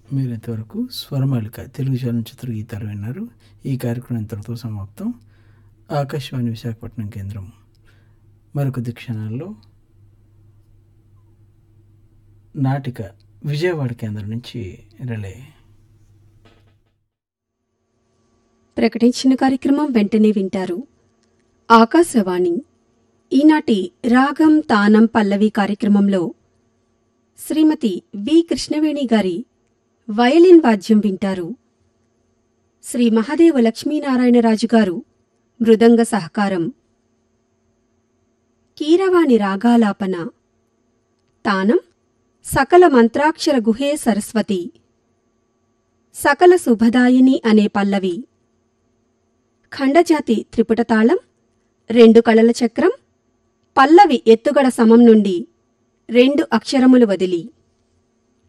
మీరు ఇంతవరకు స్వరమాలిక తెలుగు చలనచిత్ర గీతాలు విన్నారు ఈ కార్యక్రమం ఇంతటితో సమాప్తం ఆకాశవాణి విశాఖపట్నం కేంద్రం మరికొద్ది క్షణాల్లో నాటిక విజయవాడ కేంద్రం నుంచి రిలే ప్రకటించిన కార్యక్రమం వెంటనే వింటారు ఆకాశవాణి ఈనాటి రాగం తానం పల్లవి కార్యక్రమంలో శ్రీమతి వి కృష్ణవేణి గారి వయలిన్ వాద్యం వింటారు శ్రీ మహాదేవ లక్ష్మీనారాయణరాజు గారు మృదంగ సహకారం కీరవాణి రాగాలాపన తానం సకల మంత్రాక్షర గుహే సరస్వతి సకల శుభదాయిని అనే పల్లవి ఖండజాతి త్రిపుటతాళం రెండు కళల చక్రం పల్లవి ఎత్తుగడ సమం నుండి రెండు అక్షరములు వదిలి